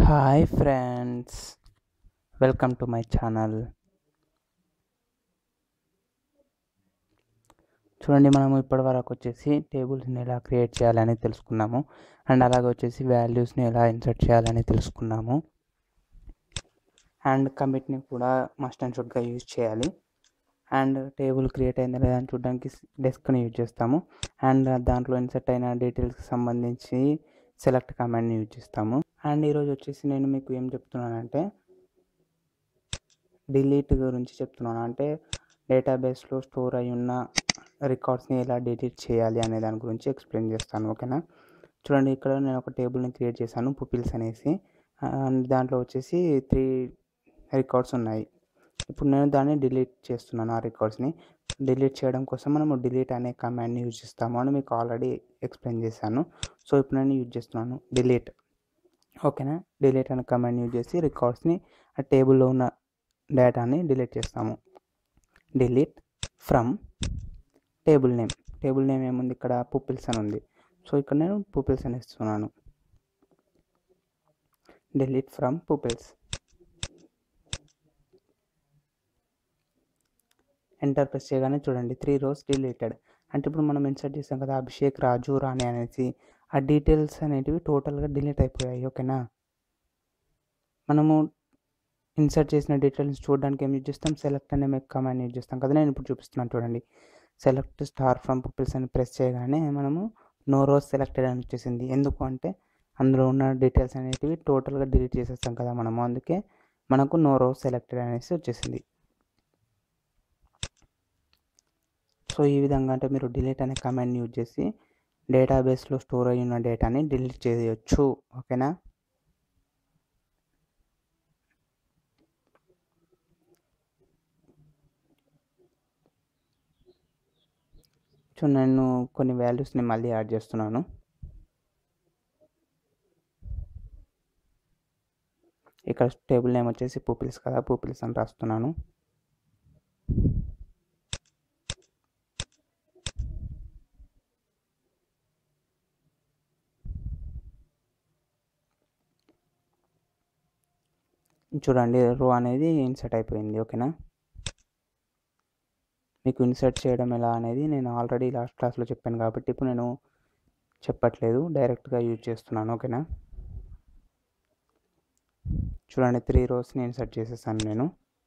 hi friends welcome to my channel చూడండి మనము ఇప్పటి వరకు వచ్చేసి టేబుల్స్ని ఎలా క్రియేట్ చేయాలని తెలుసుకున్నాము అండ్ అలాగే వచ్చేసి వాల్యూస్ని ఎలా ఇన్సర్ట్ చేయాలని తెలుసుకున్నాము అండ్ కమిట్ని కూడా మస్ట్ అండ్ షుడ్గా యూజ్ చేయాలి అండ్ టేబుల్ క్రియేట్ అయిందా లేదా అని చూడడానికి డెస్క్ని యూజ్ చేస్తాము అండ్ దాంట్లో ఇన్సర్ట్ అయిన డీటెయిల్స్కి సంబంధించి సెలెక్ట్ కమాండ్ని యూజ్ చేస్తాము అండ్ ఈరోజు వచ్చేసి నేను మీకు ఏం చెప్తున్నానంటే డిలీట్ గురించి చెప్తున్నాను అంటే డేటాబేస్లో స్టోర్ అయి ఉన్న రికార్డ్స్ని ఎలా డిలీట్ చేయాలి అనే దాని గురించి ఎక్స్ప్లెయిన్ చేస్తాను ఓకేనా చూడండి ఇక్కడ నేను ఒక టేబుల్ని క్రియేట్ చేశాను పుపిల్స్ అనేసి అండ్ దాంట్లో వచ్చేసి త్రీ రికార్డ్స్ ఉన్నాయి ఇప్పుడు నేను దాన్ని డిలీట్ చేస్తున్నాను ఆ రికార్డ్స్ని డిలీట్ చేయడం కోసం మనము డిలీట్ అనే కమాండ్ని యూజ్ చేస్తాము అని మీకు ఆల్రెడీ ఎక్స్ప్లెయిన్ చేశాను సో ఇప్పుడు నేను యూజ్ చేస్తున్నాను డిలీట్ ఓకేనా డిలీట్ అనే కమాండ్ యూజ్ చేసి రికార్డ్స్ని ఆ టేబుల్లో ఉన్న డేటాని డిలీట్ చేస్తాము delete from table name table name ఏముంది ఇక్కడ పుపిల్స్ అని ఉంది సో ఇక్కడ నేను పుపిల్స్ అని ఇస్తున్నాను delete from pupils enter press చేయగానే చూడండి త్రీ రోస్ డిలీటెడ్ అంటే ఇప్పుడు మనం ఇన్సర్ట్ చేసాం కదా అభిషేక్ రాజు రాణి అనేసి ఆ డీటెయిల్స్ అనేటివి టోటల్గా డిలీట్ అయిపోయాయి ఓకేనా మనము ఇన్సర్ట్ చేసిన డీటెయిల్స్ చూడడానికి ఏం యూజ్ చేస్తాం సెలెక్ట్ అనే మెక్ కమాండ్ యూజ్ చేస్తాం కదా నేను ఇప్పుడు చూపిస్తున్నాను చూడండి సెలెక్ట్ స్టార్ ఫ్రమ్ పుపిల్స్ అని ప్రెస్ చేయగానే మనము నో రోజ్ సెలెక్టెడ్ అని వచ్చేసింది ఎందుకు అంటే అందులో ఉన్న డీటెయిల్స్ అనేటివి టోటల్గా డిలీట్ చేసేస్తాం కదా మనము అందుకే మనకు నో రోజ్ సెలెక్టెడ్ అనేసి వచ్చేసింది సో ఈ విధంగా అంటే మీరు డిలీట్ అనే కమాండ్ యూజ్ చేసి డేటాబేస్లో స్టోర్ అయి ఉన్న డేటాని డిలీట్ చేయొచ్చు ఓకేనా సో నేను కొన్ని వాల్యూస్ని మళ్ళీ యాడ్ చేస్తున్నాను ఇక్కడ టేబుల్ నేమ్ వచ్చేసి పూపిల్స్ కదా పూపిల్స్ అని రాస్తున్నాను చూడండి రో అనేది ఇన్సర్ట్ అయిపోయింది ఓకేనా మీకు ఇన్సర్ట్ చేయడం ఎలా అనేది నేను ఆల్రెడీ లాస్ట్ క్లాస్లో చెప్పాను కాబట్టి ఇప్పుడు నేను చెప్పట్లేదు డైరెక్ట్గా యూజ్ చేస్తున్నాను ఓకేనా చూడండి త్రీ రోస్ని ఇన్సర్ట్ చేసేసాను నేను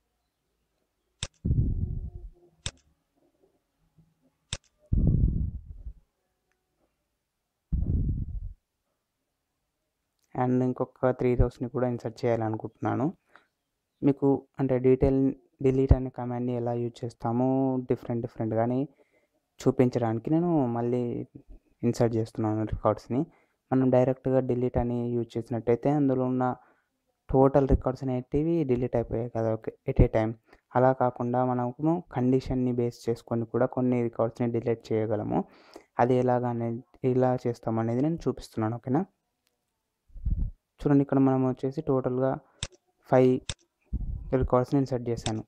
అండ్ ఇంకొక త్రీ రోస్ని కూడా ఇన్సర్ట్ చేయాలనుకుంటున్నాను మీకు అంటే డీటెయిల్ డిలీట్ అనే కమాండ్ని ఎలా యూజ్ చేస్తామో డిఫరెంట్ డిఫరెంట్ కానీ చూపించడానికి నేను మళ్ళీ ఇన్సర్ట్ చేస్తున్నాను రికార్డ్స్ని మనం డైరెక్ట్గా డిలీట్ అని యూజ్ చేసినట్టయితే అందులో ఉన్న టోటల్ రికార్డ్స్ అనేటివి డిలీట్ అయిపోయాయి కదా ఓకే ఎట్ ఏ టైం అలా కాకుండా మనము కండిషన్ని బేస్ చేసుకొని కూడా కొన్ని రికార్డ్స్ని డిలీట్ చేయగలము అది ఎలాగనే ఎలా చేస్తామనేది నేను చూపిస్తున్నాను ఓకేనా చూడండి ఇక్కడ మనం వచ్చేసి టోటల్గా ఫైవ్ రికార్డ్స్ని ఇన్సర్ట్ చేశాను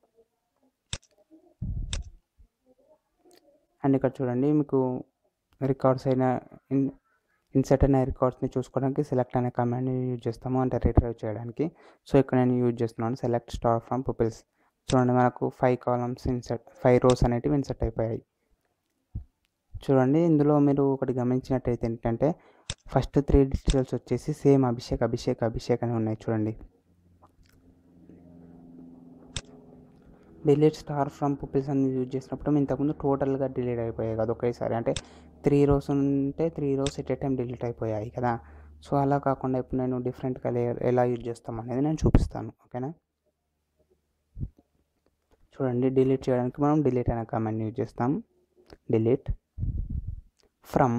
అండ్ ఇక్కడ చూడండి మీకు రికార్డ్స్ అయిన ఇన్సర్ట్ అయిన రికార్డ్స్ని చూసుకోవడానికి సెలెక్ట్ అనే కమాండ్ని యూజ్ చేస్తాము అంటే రిట్రైవ్ చేయడానికి సో ఇక్కడ నేను యూజ్ చేస్తున్నాను సెలెక్ట్ స్టార్ ఫ్రమ్ పుపిల్స్ చూడండి మనకు five columns insert five rows అనేటివి ఇన్సర్ట్ అయిపోయాయి చూడండి ఇందులో మీరు ఒకటి గమనించినట్టయితే ఏంటంటే ఫస్ట్ త్రీ డీటెయిల్స్ వచ్చేసి సేమ్ అభిషేక్ అభిషేక్ అభిషేక్ అని ఉన్నాయి చూడండి డిలీట్ స్టార్ ఫ్రమ్ పుపిల్స్ అని యూజ్ చేసినప్పుడు ఇంతకుముందు టోటల్గా డిలీట్ అయిపోయాయి కదా ఒకేసారి అంటే త్రీ రోస్ ఉంటే three rows at a time delete అయిపోయాయి కదా సో అలా కాకుండా ఇప్పుడు నేను డిఫరెంట్గా ఎలా యూజ్ చేస్తాం అనేది నేను చూపిస్తాను ఓకేనా చూడండి డిలీట్ చేయడానికి మనం డిలీట్ అనే కమాండ్ యూజ్ చేస్తాం డిలీట్ ఫ్రమ్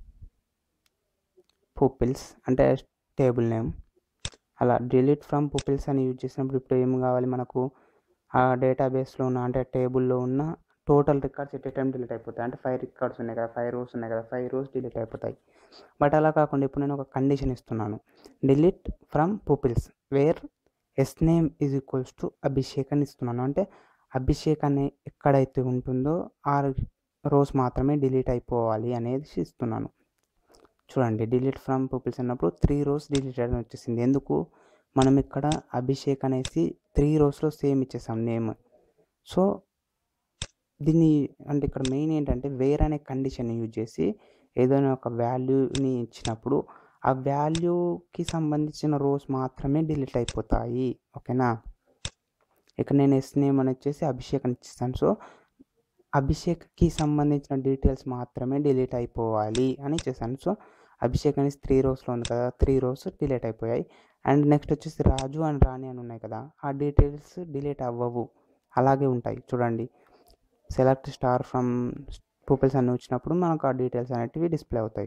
పుపిల్స్ అంటే టేబుల్ నేమ్ అలా డిలీట్ ఫ్రమ్ పుపిల్స్ అని యూజ్ చేసినప్పుడు ఇప్పుడు ఏం కావాలి మనకు ఆ డేటాబేస్లో ఉన్న అంటే టేబుల్లో ఉన్న total records at a time delete అయిపోతాయి అంటే ఫైవ్ రికార్డ్స్ ఉన్నాయి కదా ఫైవ్ రోస్ ఉన్నాయి కదా ఫైవ్ రోస్ డిలీట్ అయిపోతాయి బట్ అలా కాకుండా ఇప్పుడు నేను ఒక కండిషన్ ఇస్తున్నాను delete from pupils where s name is equals to Abhishek అని ఇస్తున్నాను అంటే అభిషేక్ అనే ఎక్కడైతే ఉంటుందో ఆ రోస్ మాత్రమే డిలీట్ అయిపోవాలి అనేది ఇస్తున్నాను చూడండి డిలీట్ ఫ్రమ్ పీపుల్స్ అన్నప్పుడు త్రీ రోస్ డిలీట్ అని వచ్చేసింది ఎందుకు మనం ఇక్కడ అభిషేక్ అనేసి త్రీ రోస్లో సేమ్ ఇచ్చేసాం నేమ్ సో దీన్ని అంటే ఇక్కడ మెయిన్ ఏంటంటే వేర్ అనే కండిషన్ యూజ్ చేసి ఏదైనా ఒక వాల్యూని ఇచ్చినప్పుడు ఆ వాల్యూకి సంబంధించిన రోస్ మాత్రమే డిలీట్ అయిపోతాయి ఓకేనా ఇక్కడ నేను ఎస్ నేమ్ అని వచ్చేసి అభిషేక్ అని ఇచ్చేస్తాను సో అభిషేక్కి సంబంధించిన డీటెయిల్స్ మాత్రమే డిలీట్ అయిపోవాలి అని ఇచ్చేసాను సో అభిషేక్ అనేసి త్రీ రోస్లో ఉంది కదా త్రీ రోస్ డిలీట్ అయిపోయాయి అండ్ నెక్స్ట్ వచ్చేసి రాజు అండ్ రాణి అని ఉన్నాయి కదా ఆ డీటెయిల్స్ డిలీట్ అవ్వవు అలాగే ఉంటాయి చూడండి సెలెక్ట్ స్టార్ ఫ్రమ్ పీపుల్స్ అని వచ్చినప్పుడు మనకు ఆ డీటెయిల్స్ అనేటివి డిస్ప్లే అవుతాయి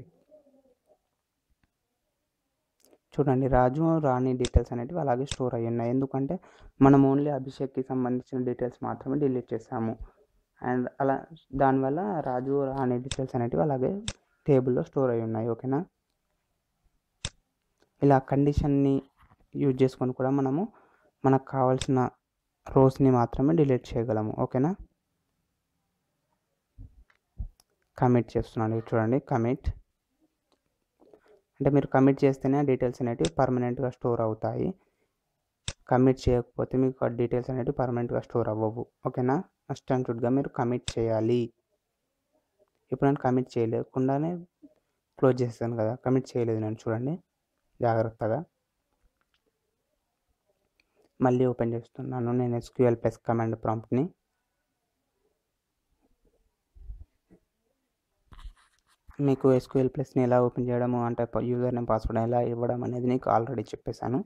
చూడండి రాజు రాణి డీటెయిల్స్ అనేటివి అలాగే స్టోర్ అయ్యి ఉన్నాయి ఎందుకంటే మనం ఓన్లీ అభిషేక్కి సంబంధించిన డీటెయిల్స్ మాత్రమే డిలీట్ చేసాము అండ్ అలా దానివల్ల రాజు రాణి డీటెయిల్స్ అనేటివి అలాగే టేబుల్లో స్టోర్ అయి ఉన్నాయి ఓకేనా ఇలా కండిషన్ని యూజ్ చేసుకొని కూడా మనము మనకు కావాల్సిన రోస్ని మాత్రమే డిలీట్ చేయగలము ఓకేనా కమిట్ చేస్తున్నాను చూడండి కమిట్ అంటే మీరు కమిట్ చేస్తేనే ఆ డీటెయిల్స్ అనేటివి పర్మనెంట్గా స్టోర్ అవుతాయి కమిట్ చేయకపోతే మీకు ఆ డీటెయిల్స్ అనేటివి పర్మనెంట్గా స్టోర్ అవ్వవు ఓకేనా మస్ట్ అండ్ షుడ్గా మీరు కమిట్ చేయాలి ఇప్పుడు నేను కమిట్ చేయలేకుండానే క్లోజ్ చేస్తాను కదా కమిట్ చేయలేదు నేను చూడండి జాగ్రత్తగా మళ్ళీ ఓపెన్ చేస్తున్నాను నేను ఎస్క్యూఎల్ ప్లస్ కమాండ్ ప్రాంప్ట్ని మీకు ఎస్క్యూఎల్ ప్లస్ని ఎలా ఓపెన్ చేయడము అంటే యూజర్ నేమ్ పాస్వర్డ్ ఎలా ఇవ్వడం అనేది నీకు ఆల్రెడీ చెప్పేశాను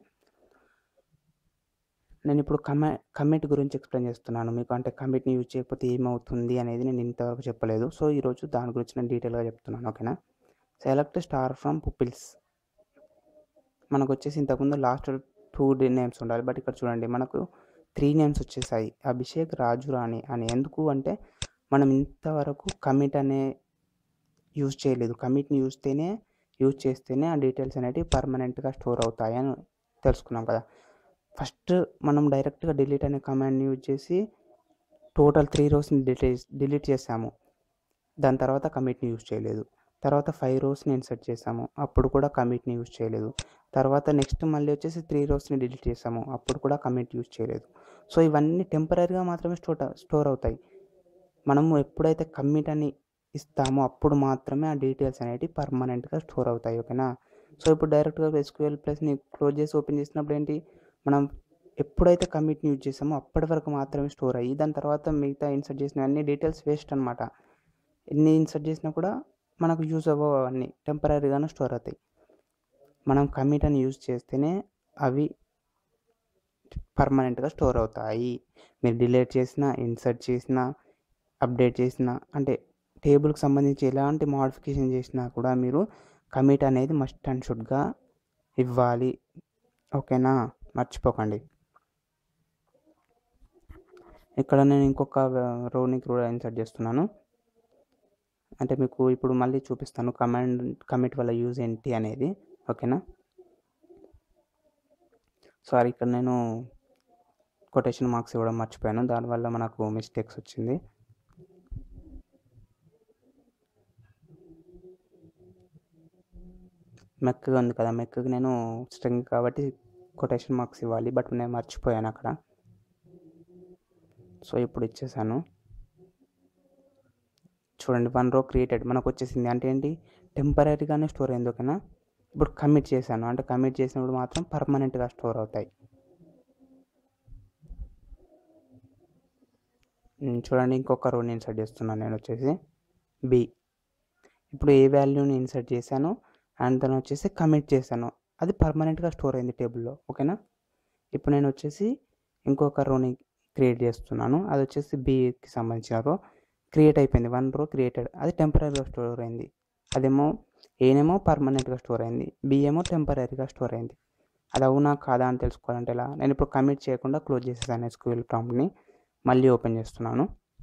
నేను ఇప్పుడు కమె కమిట్ గురించి ఎక్స్ప్లెయిన్ చేస్తున్నాను మీకు అంటే కమిట్ని యూజ్ చేయకపోతే ఏమవుతుంది అనేది నేను ఇంతవరకు చెప్పలేదు సో ఈరోజు దాని గురించి నేను డీటెయిల్గా చెప్తున్నాను ఓకేనా సెలెక్ట్ స్టార్ ఫ్రమ్ పుపిల్స్ మనకు వచ్చేసి ఇంతకుముందు లాస్ట్ టూ నేమ్స్ ఉండాలి బట్ ఇక్కడ చూడండి మనకు త్రీ నేమ్స్ వచ్చేసాయి అభిషేక్ రాజు రాణి అని ఎందుకు అంటే మనం ఇంతవరకు కమిట్ అనే యూజ్ చేయలేదు కమిట్ని యూస్తేనే యూజ్ చేస్తేనే ఆ డీటెయిల్స్ అనేవి పర్మనెంట్గా స్టోర్ అవుతాయి అని తెలుసుకున్నాం కదా ఫస్ట్ మనం డైరెక్ట్గా డిలీట్ అనే కమాండ్ని యూజ్ చేసి టోటల్ త్రీ రోస్ని డిలీట్ డిలీట్ చేసాము దాని తర్వాత కమిట్ని యూజ్ చేయలేదు తర్వాత ఫైవ్ రోస్ని ఇన్సర్ట్ చేసాము అప్పుడు కూడా కమిట్ని యూజ్ చేయలేదు తర్వాత నెక్స్ట్ మళ్ళీ వచ్చేసి త్రీ రోస్ని డిలీట్ చేసాము అప్పుడు కూడా కమిట్ యూజ్ చేయలేదు సో ఇవన్నీ టెంపరీగా మాత్రమే స్టోర్ స్టోర్ అవుతాయి మనము ఎప్పుడైతే కమిట్ అని ఇస్తామో అప్పుడు మాత్రమే ఆ డీటెయిల్స్ అనేవి పర్మనెంట్గా స్టోర్ అవుతాయి ఓకేనా సో ఇప్పుడు డైరెక్ట్గా ఎస్క్యూఎల్ ప్లస్ని క్లోజ్ చేసి ఓపెన్ చేసినప్పుడు ఏంటి మనం ఎప్పుడైతే కమిట్ని యూజ్ చేసామో అప్పటి వరకు మాత్రమే స్టోర్ అయ్యి దాని తర్వాత మిగతా ఇన్సర్ట్ చేసిన అన్ని డీటెయిల్స్ వేస్ట్ అనమాట ఎన్ని ఇన్సర్ట్ చేసినా కూడా మనకు యూజ్ అవ్వవు అవన్నీ టెంపరీగానే స్టోర్ అవుతాయి మనం కమిట్ అని యూజ్ చేస్తేనే అవి పర్మనెంట్గా స్టోర్ అవుతాయి మీరు డిలీట్ చేసినా ఇన్సర్ట్ చేసినా అప్డేట్ చేసినా అంటే టేబుల్కి సంబంధించి ఎలాంటి మోడిఫికేషన్ చేసినా కూడా మీరు కమిట్ అనేది మస్ట్ అండ్ షుడ్గా ఇవ్వాలి ఓకేనా మర్చిపోకండి ఇక్కడ నేను ఇంకొక రోని కూడా ఇన్సర్ట్ చేస్తున్నాను అంటే మీకు ఇప్పుడు మళ్ళీ చూపిస్తాను కమాండ్ కమిట్ వల్ల యూజ్ ఏంటి అనేది ఓకేనా సారీ ఇక్కడ నేను కొటేషన్ మార్క్స్ ఇవ్వడం మర్చిపోయాను దానివల్ల మనకు మిస్టేక్స్ వచ్చింది మెక్కగా ఉంది కదా మెక్కకి నేను స్ట్రింగ్ కాబట్టి కొటేషన్ మార్క్స్ ఇవ్వాలి బట్ నేను మర్చిపోయాను అక్కడ సో ఇప్పుడు ఇచ్చేసాను చూడండి వన్ రో క్రియేటెడ్ మనకు వచ్చేసింది అంటే ఏంటి టెంపరీగానే స్టోర్ అయింది ఓకేనా ఇప్పుడు కమిట్ చేశాను అంటే కమిట్ చేసినప్పుడు మాత్రం పర్మనెంట్గా స్టోర్ అవుతాయి చూడండి ఇంకొక రోని ఇన్సర్ట్ చేస్తున్నాను నేను వచ్చేసి బి ఇప్పుడు ఏ వాల్యూని ఇన్సర్ట్ చేశాను అండ్ దాన్ని వచ్చేసి కమిట్ చేశాను అది పర్మనెంట్గా స్టోర్ అయింది టేబుల్లో ఓకేనా ఇప్పుడు నేను వచ్చేసి ఇంకొక రోని క్రియేట్ చేస్తున్నాను అది వచ్చేసి బికి సంబంధించిన రో క్రియేట్ అయిపోయింది వన్ రో క్రియేటెడ్ అది టెంపరీగా స్టోర్ అయింది అదేమో ఏనేమో పర్మనెంట్గా స్టోర్ అయింది బి ఏమో టెంపరీగా స్టోర్ అయింది అది అవునా కాదా అని తెలుసుకోవాలంటే ఎలా నేను ఇప్పుడు కమిట్ చేయకుండా క్లోజ్ చేసేసాను ఎస్క్యూఎల్ ప్రాంప్ట్ని మళ్ళీ ఓపెన్ చేస్తున్నాను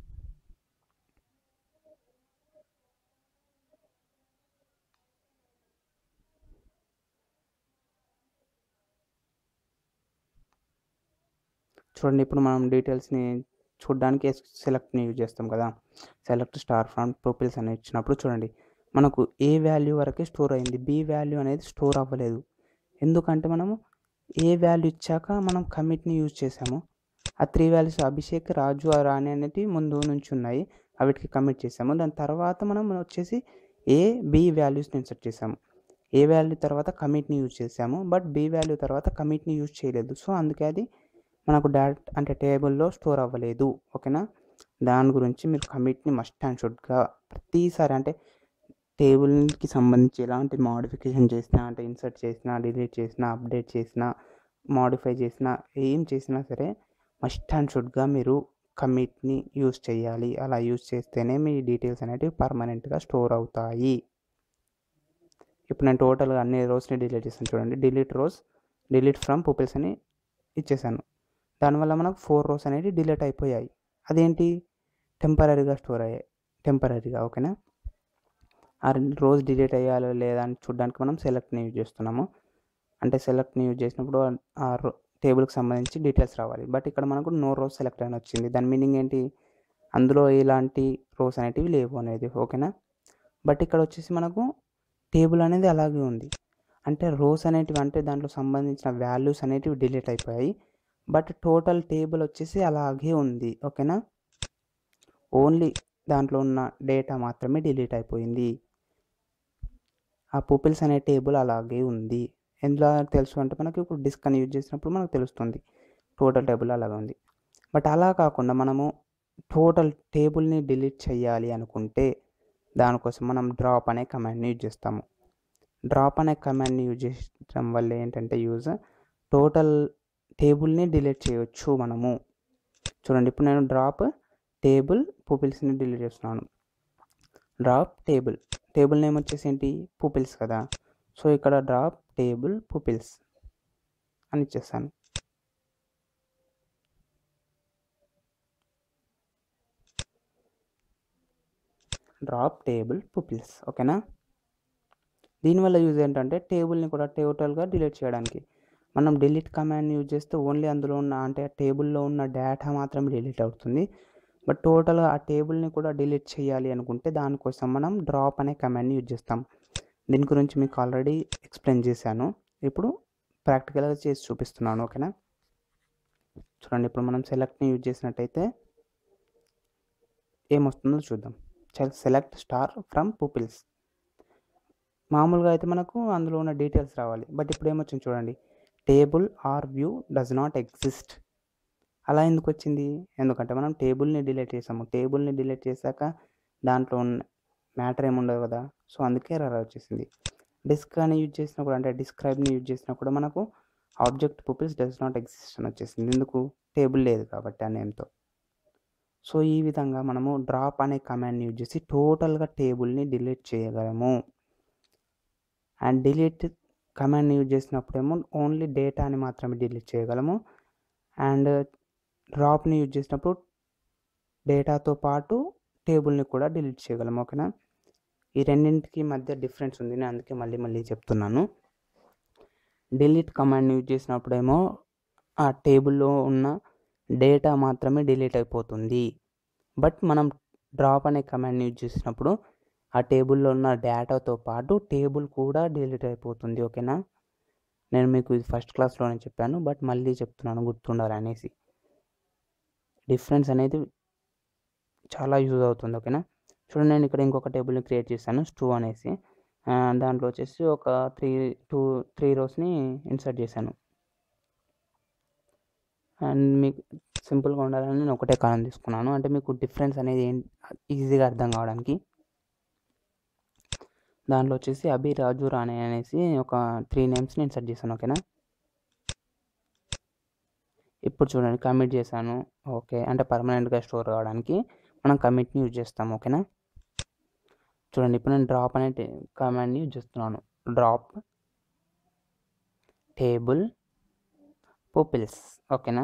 చూడండి ఇప్పుడు మనం డీటెయిల్స్ని చూడడానికి సెలెక్ట్ని యూజ్ చేస్తాం కదా సెలెక్ట్ స్టార్ ఫ్రమ్ ప్రొఫైల్స్ అని ఇచ్చినప్పుడు చూడండి మనకు ఏ వాల్యూ వరకే స్టోర్ అయింది బి వాల్యూ అనేది స్టోర్ అవ్వలేదు ఎందుకంటే మనము ఏ వాల్యూ ఇచ్చాక మనం కమిట్ని యూజ్ చేసాము ఆ త్రీ వాల్యూస్ అభిషేక్ రాజు ఆ రాణి అనేటివి ముందు నుంచి ఉన్నాయి అవిటికి కమిట్ చేసాము దాని తర్వాత మనం వచ్చేసి ఏ బి వాల్యూస్ని ఇన్సర్ట్ చేసాము ఏ వాల్యూ తర్వాత కమిట్ని యూజ్ చేసాము బట్ బి వాల్యూ తర్వాత కమిట్ని యూజ్ చేయలేదు సో అందుకే అది మనకు డాట్ అంటే టేబుల్లో స్టోర్ అవ్వలేదు ఓకేనా దాని గురించి మీరు కమిట్ని మస్ట్ అండ్ షుడ్గా ప్రతిసారి అంటే టేబుల్కి సంబంధించి ఎలాంటి మోడిఫికేషన్ చేసినా అంటే ఇన్సర్ట్ చేసినా డిలీట్ చేసినా అప్డేట్ చేసినా మోడిఫై చేసినా ఏం చేసినా సరే మస్ట్ అండ్ షుడ్గా మీరు కమిట్ని యూజ్ చేయాలి అలా యూజ్ చేస్తేనే మీ డీటెయిల్స్ అనేటివి పర్మనెంట్గా స్టోర్ అవుతాయి ఇప్పుడు నేను టోటల్గా అన్ని రోస్ని డిలీట్ చేస్తాను చూడండి delete rows delete from pupils అని ఇచ్చేసాను దానివల్ల మనకు ఫోర్ రోస్ అనేవి డిలీట్ అయిపోయాయి అదేంటి టెంపరీగా స్టోర్ అయ్యాయి టెంపరీగా ఓకేనా ఆ రోజ్ డిలీట్ అయ్యాలో లేదా అని చూడడానికి మనం సెలెక్ట్ని యూజ్ చేస్తున్నాము అంటే సెలెక్ట్ని యూజ్ చేసినప్పుడు ఆ రో టేబుల్కి సంబంధించి డీటెయిల్స్ రావాలి బట్ ఇక్కడ మనకు నో రోస్ సెలెక్ట్ అని వచ్చింది దాని మీనింగ్ ఏంటి అందులో ఎలాంటి రోస్ అనేటివి లేవు అనేది ఓకేనా బట్ ఇక్కడ వచ్చేసి మనకు టేబుల్ అనేది అలాగే ఉంది అంటే రోస్ అనేటివి అంటే దాంట్లో సంబంధించిన వాల్యూస్ అనేటివి డిలీట్ అయిపోయాయి బట్ టోటల్ టేబుల్ వచ్చేసి అలాగే ఉంది ఓకేనా ఓన్లీ దాంట్లో ఉన్న డేటా మాత్రమే డిలీట్ అయిపోయింది ఆ పుపిల్స్ అనే టేబుల్ అలాగే ఉంది ఎందులో తెలుసు అంటే మనకి ఇప్పుడు డిస్క్ అని యూజ్ చేసినప్పుడు మనకు తెలుస్తుంది టోటల్ టేబుల్ అలాగే ఉంది బట్ అలా కాకుండా మనము టోటల్ టేబుల్ని డిలీట్ చేయాలి అనుకుంటే దానికోసం మనం డ్రాప్ అనే కమాండ్ని యూజ్ చేస్తాము డ్రాప్ అనే కమాండ్ని యూజ్ చేయడం వల్ల ఏంటంటే యూజ్ టోటల్ టేబుల్ని డిలీట్ చేయవచ్చు మనము చూడండి ఇప్పుడు నేను డ్రాప్ టేబుల్ పుపిల్స్ని డిలీట్ చేస్తున్నాను డ్రాప్ టేబుల్ టేబుల్ నేమ్ వచ్చేసి ఏంటి పుపిల్స్ కదా సో ఇక్కడ డ్రాప్ టేబుల్ పుపిల్స్ అని ఇచ్చేస్తాను డ్రాప్ టేబుల్ పుపిల్స్ ఓకేనా దీనివల్ల యూజ్ ఏంటంటే టేబుల్ని కూడా టోటల్గా డిలీట్ చేయడానికి మనం డిలీట్ కమాండ్ని యూజ్ చేస్తే ఓన్లీ అందులో ఉన్న అంటే టేబుల్లో ఉన్న డేటా మాత్రమే డిలీట్ అవుతుంది బట్ టోటల్గా ఆ టేబుల్ని కూడా డిలీట్ చేయాలి అనుకుంటే దానికోసం మనం డ్రాప్ అనే కమాండ్ని యూజ్ చేస్తాం దీని గురించి మీకు ఆల్రెడీ ఎక్స్ప్లెయిన్ చేశాను ఇప్పుడు ప్రాక్టికల్గా చేసి చూపిస్తున్నాను ఓకేనా చూడండి ఇప్పుడు మనం సెలెక్ట్ని యూజ్ చేసినట్టయితే ఏమొస్తుందో చూద్దాం సెలెక్ట్ స్టార్ ఫ్రమ్ పుపిల్స్ మామూలుగా అయితే మనకు అందులో ఉన్న డీటెయిల్స్ రావాలి బట్ ఇప్పుడు ఏమొచ్చింది చూడండి table or view does not exist అలా ఎందుకు వచ్చింది ఎందుకంటే మనం టేబుల్ని డిలీట్ చేసాము టేబుల్ని డిలీట్ చేశాక దాంట్లో ఉన్న మ్యాటర్ ఏముండదు కదా సో అందుకే ఎర్రర్ వచ్చేసింది డిస్క్ అని యూజ్ చేసినప్పుడు అంటే డిస్క్రైబ్ని యూజ్ చేసినప్పుడు మనకు object pupils does not exist అని వచ్చేసింది ఎందుకు టేబుల్ లేదు కాబట్టి ఆ నేమ్తో సో ఈ విధంగా మనము డ్రాప్ అనే కమాండ్ని యూజ్ చేసి టోటల్గా టేబుల్ని డిలీట్ చేయగలము అండ్ డిలీట్ కమాండ్ని యూజ్ చేసినప్పుడేమో ఓన్లీ డేటాని మాత్రమే డిలీట్ చేయగలము అండ్ డ్రాప్ని యూజ్ చేసినప్పుడు డేటాతో పాటు టేబుల్ని కూడా డిలీట్ చేయగలము ఓకేనా ఈ రెండింటికి మధ్య డిఫరెన్స్ ఉంది నేను అందుకే మళ్ళీ మళ్ళీ చెప్తున్నాను డిలీట్ కమాండ్ని యూజ్ చేసినప్పుడేమో ఆ టేబుల్లో ఉన్న డేటా మాత్రమే డిలీట్ అయిపోతుంది బట్ మనం డ్రాప్ అనే కమాండ్ని యూజ్ చేసినప్పుడు ఆ టేబుల్లో ఉన్న డేటాతో పాటు టేబుల్ కూడా డిలీట్ అయిపోతుంది ఓకేనా నేను మీకు ఇది ఫస్ట్ క్లాస్లోనే చెప్పాను బట్ మళ్ళీ చెప్తున్నాను గుర్తుండాలి అనేసి డిఫరెన్స్ అనేది చాలా యూజ్ అవుతుంది ఓకేనా చూడండి నేను ఇక్కడ ఇంకొక టేబుల్ని క్రియేట్ చేశాను స్టూ అనేసి దాంట్లో వచ్చేసి ఒక త్రీ టూ త్రీ రోస్ని ఇన్సర్ట్ చేశాను అండ్ మీకు సింపుల్గా ఉండాలని నేను ఒకటే కాలం తీసుకున్నాను అంటే మీకు డిఫరెన్స్ అనేది ఏం ఈజీగా అర్థం కావడానికి దాంట్లో వచ్చేసి అభి రాజు రాణి అనేసి ఒక త్రీ నేమ్స్ని ఇన్సర్ట్ చేశాను ఓకేనా ఇప్పుడు చూడండి కమిట్ చేశాను ఓకే అంటే పర్మనెంట్గా స్టోర్ కావడానికి మనం కమిట్ని యూజ్ చేస్తాం ఓకేనా చూడండి ఇప్పుడు నేను డ్రాప్ అనే కమాండ్ని యూజ్ చేస్తున్నాను డ్రాప్ టేబుల్ పుపిల్స్ ఓకేనా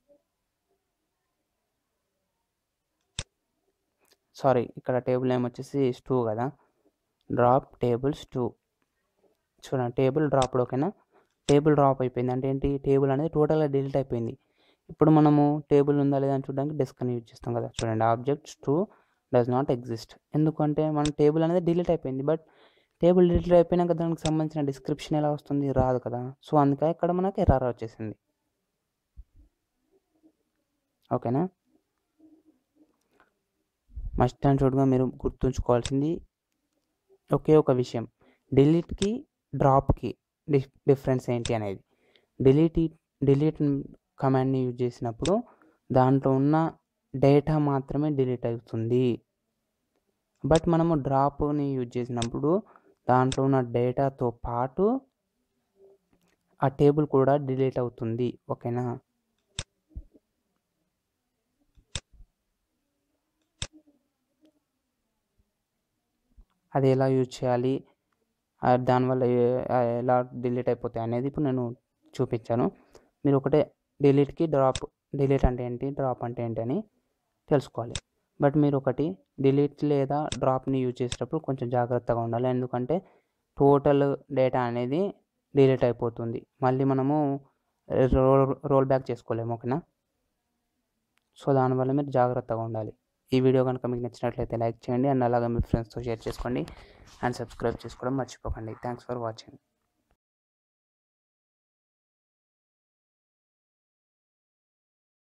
సారీ ఇక్కడ టేబుల్ నేమ్ వచ్చేసి స్టూ కదా డ్రాప్ టేబుల్ స్టూ చూడండి టేబుల్ డ్రాప్డ్ ఓకేనా టేబుల్ డ్రాప్ అయిపోయింది అంటే ఏంటి టేబుల్ అనేది టోటల్గా డిలీట్ అయిపోయింది ఇప్పుడు మనము టేబుల్ ఉందా లేదా అని చూడడానికి డెస్క్ అని యూజ్ చేస్తాం కదా చూడండి objects to does not exist ఎందుకంటే మన టేబుల్ అనేది డిలీట్ అయిపోయింది బట్ టేబుల్ డిలీట్ అయిపోయినాక దానికి సంబంధించిన డిస్క్రిప్షన్ ఎలా వస్తుంది రాదు కదా సో అందుకే ఇక్కడ మనకి ఎర్రర్ వచ్చేసింది ఓకేనా మస్ట్ అండ్ షుడ్గా మీరు గుర్తుంచుకోవాల్సింది ఒకే ఒక విషయం డిలీట్కి డ్రాప్కి డి డిఫరెన్స్ ఏంటి అనేది డిలీట్ డిలీట్ కమాండ్ని యూజ్ చేసినప్పుడు దాంట్లో ఉన్న డేటా మాత్రమే డిలీట్ అవుతుంది బట్ మనము డ్రాప్ని యూజ్ చేసినప్పుడు దాంట్లో ఉన్న డేటాతో పాటు ఆ టేబుల్ కూడా డిలీట్ అవుతుంది ఓకేనా అది ఎలా యూజ్ చేయాలి ఆ దానివల్ల ఏ- ఆ ఎలా డిలీట్ అయిపోతాయి అనేది ఇప్పుడు నేను చూపించాను మీరు ఒకటే డిలీట్కి డ్రాప్ డిలీట్ అంటే ఏంటి డ్రాప్ అంటే ఏంటి అని తెలుసుకోవాలి బట్ మీరు ఒకటి డిలీట్ లేదా డ్రాప్ని యూజ్ చేసేటప్పుడు కొంచెం జాగ్రత్తగా ఉండాలి ఎందుకంటే టోటల్ డేటా అనేది డిలీట్ అయిపోతుంది మళ్ళీ మనము రోల్ రోల్ బ్యాక్ చేసుకోలేము ఓకేనా సో దానివల్ల మీరు జాగ్రత్తగా ఉండాలి ఈ వీడియో కనుక మీకు నచ్చినట్లయితే లైక్ చేయండి అండ్ అలాగే మీ ఫ్రెండ్స్తో షేర్ చేసుకోండి అండ్ సబ్స్క్రైబ్ చేసుకోవడం మర్చిపోకండి థ్యాంక్స్ ఫర్ వాచింగ్